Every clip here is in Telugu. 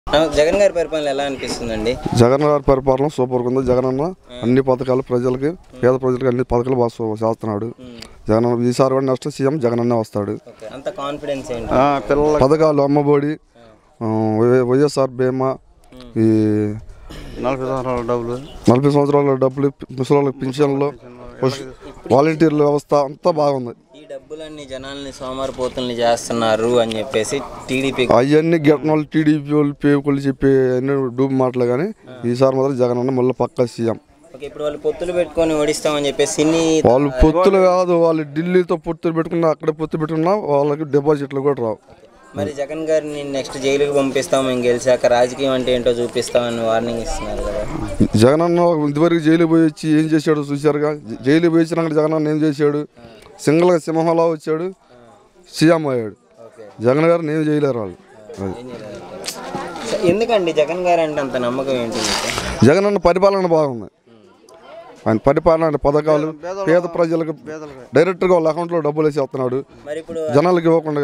ఆ, జగన్ గారి పరిపాలన ఎలా అనిపిస్తుందండి జగన్ గారి పరిపాలన సూపర్గా ఉంది జగన్ అన్న అన్ని పథకాలు ప్రజలకి పేద ప్రజలకి అన్ని పథకాలు బాగా చూ- చేస్తున్నాడు జగన్ అన్న ఈసారి కూడా నెక్స్ట్ సీఎం జగన్ అన్నే వస్తాడు ఓకే అంత కాన్ఫిడెన్స్ ఏంటి పిల్లల పథకాలు అమ్మఒడి ఆ, వై- వైఎస్ఆర్ బీమా ఈ నలభై సంవత్సరాల డబ్బులు నలభై సంవత్సరాల డబ్బులు ముసలి పింఛన్లు పశు- వాలంటీర్ల వ్యవస్థ అంతా బాగుంది ఈ డబ్బులన్నీ జనాల్ని సోమరిపోతుల్ని చేస్తున్నారు అని చెప్పేసి టీడీపీ అవన్నీ గిట్టన వాళ్ళు టీడీపీ వాళ్ళు పేకులు చెప్పి అన్ని డూబు మాటలు కానీ ఈసారి మాత్రం జగన్ అన్న మళ్ళీ పక్కా సీఎం ఓకే ఇప్పుడు వాళ్ళు పొత్తులు పెట్టుకొని ఓడిస్తామని చెప్పేసి సినీ వాళ్ళు పొత్తులు కాదు వాళ్ళు ఢిల్లీతో పొత్తులు పెట్టుకున్నా అక్కడ పొత్తు పెట్టుకున్నా వాళ్ళకి డిపాజిట్లు కూడా రావు మరి జగన్ గారిని నెక్స్ట్ జైలుకి పంపిస్తాం మేము గెలిచాక రాజకీయం అంటే ఏంటో చూపిస్తామని వార్నింగ్ ఇస్తున్నారు కదా జగన్ అన్న ఇంతవరకు జైలు పోయి వచ్చి ఏం చేశాడు చూశారుగా జైలు పోయి వచ్చినాక జగన్ అన్న ఏం చేశాడు సింగల్గా సింహంలా వచ్చాడు సీఎం అయ్యాడు ఓకే జగన్ గారిని ఏం చేయలేరు వాళ్ళు అది. ఏం చేయాలి? సో ఎందుకండి జగన్ గారు అంటే అంత నమ్మకం ఏంటి మీకు జగన్ అన్న పరిపాలన బాగుంది ఆయన పరిపాలన ఆయన పథకాలు పేద ప్రజలకు డైరెక్ట్గా వాళ్ళ అకౌంట్లో డబ్బులు వేసేస్తున్నాడు మరి ఇప్పుడు జనాలకి ఇవ్వకుండా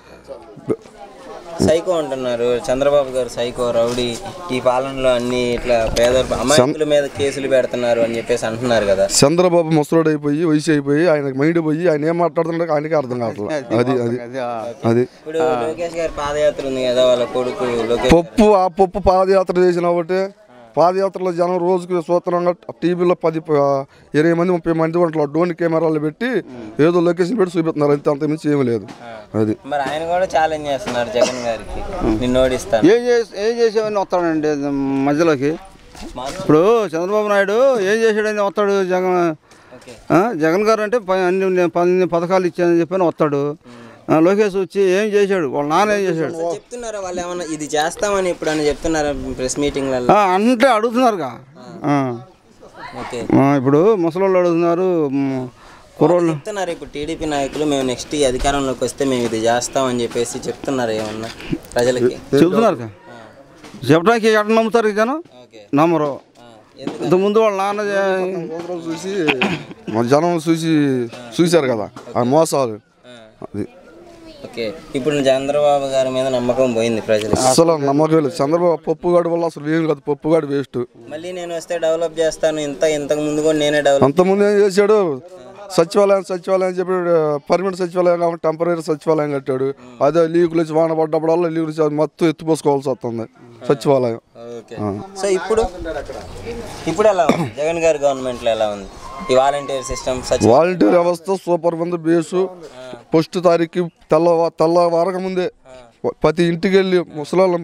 సైకో అంటున్నారు చంద్రబాబు గారు సైకో రౌడీ ఈ పాలనలో అన్ని ఇట్లా పేద అమాయకుల మీద కేసులు పెడుతున్నారు అని చెప్పేసి అంటున్నారు కదా చంద్రబాబు ముసలోడు అయిపోయి వయసు అయిపోయి ఆయనకి మైండ్ పోయి ఆయన ఏం మాట్లాడుతున్నాడో ఆయనకే అర్థం కావట్లేదు అది అది అది ఆ, అది ఇప్పుడు లోకేష్ గారి పాదయాత్ర ఉంది కదా వాళ్ళ కొడుకు లోకేష్ పప్పు ఆ పప్పు పాదయాత్ర చేసిన ఒకటి పాదయాత్రలో జనం రోజుకి సూత్రంగా టీవీలో పది ప- ఇరవై మంది ముప్పై మంది వంటలు డ్రోన్ కెమెరాలు పెట్టి ఏదో లొకేషన్ పెట్టి చూపిస్తున్నారు అంతే అంత మించి ఏమీ లేదు అది మరి ఆయన కూడా ఛాలెంజ్ చేస్తున్నారు జగన్ గారికి నిన్ను ఓడిస్తాను ఏం చేసి ఏం చేసామని వస్తాడండి మధ్యలోకి ఇప్పుడు చంద్రబాబు నాయుడు ఏం చేశాడని వస్తాడు జగన్ ఓకే ఆ, జగన్ గారు అంటే ప- అన్ని నేను పది పథకాలు ఇచ్చానని చెప్పని వస్తాడు ఆ, లోకేష్ వచ్చి ఏం చేశాడు వాళ్ళ నాన్న ఏం చేశాడు చెప్తున్నారా వాళ్ళు ఏమన్నా ఇది చేస్తామని ఇప్పుడు అని చెప్తున్నారా ప్రెస్ మీటింగ్లలో ఆ, అంటే అడుగుతున్నారుగా ఆ. ఓకే ఆ, ఇప్పుడు ముసలోళ్ళు అడుగుతున్నారు మ్, కుర్రోళ్ళు చెప్తున్నారు ఇప్పుడు టీడీపీ నాయకులు మేము నెక్స్ట్ ఈ అధికారంలోకి వస్తే మేము ఇది చేస్తామని చెప్పేసి చెప్తున్నారు ఏమన్నా ప్రజలకి చెబుతున్నారుగా చెప్పడానికి ఎక్కడ నమ్ముతారు ఈ జనం ఓకే నమ్మరు ఆ, ఎందుకు ఇంతకుముందు వాళ్ళ నాన్న చే- రోజు చూసి మన జనం చూసి చూశారు కదా ఆ మోసాలు ఆ, అది ఓకే ఇప్పుడు చంద్రబాబు గారి మీద నమ్మకం పోయింది ప్రజలకి అసలు నమ్మకం లేదు చంద్రబాబు పప్పుగాడు వల్ల అసలు ఏం కాదు పప్పుగాడు వేస్ట్ మళ్ళీ నేను వస్తే డెవలప్ చేస్తాను ఇంత ఇంతకు ముందు కూడా నేనే డెవలప్ అంతకుముందు ఏం చేశాడు సచివాలయం సచివాలయం అని చెప్పి పర్మనెంట్ సచివాలయం కాబట్టి టెంపరీ సచివాలయం కట్టాడు అదే లీకులు వచ్చి వాన పడ్డప్పుడల్లా లీకులు వచ్చి అది మొత్తం ఎత్తిపోసుకోవాల్సి వస్తుంది సచివాలయం ఓకే సో ఇప్పుడు ఇప్పుడు ఎలా ఉంది జగన్ గారి గవర్నమెంట్లో ఎలా ఉంది ఈ వాలంటీర్ సిస్టమ్ సచివ వాలంటీర్ వ్యవస్థ సూపర్ ఉంది బేసు ఫస్ట్ తారీఖు తెల్ల తెల్లవారక ముందే ప్రతి ఇంటికి వెళ్ళి ముసలాళ్ళ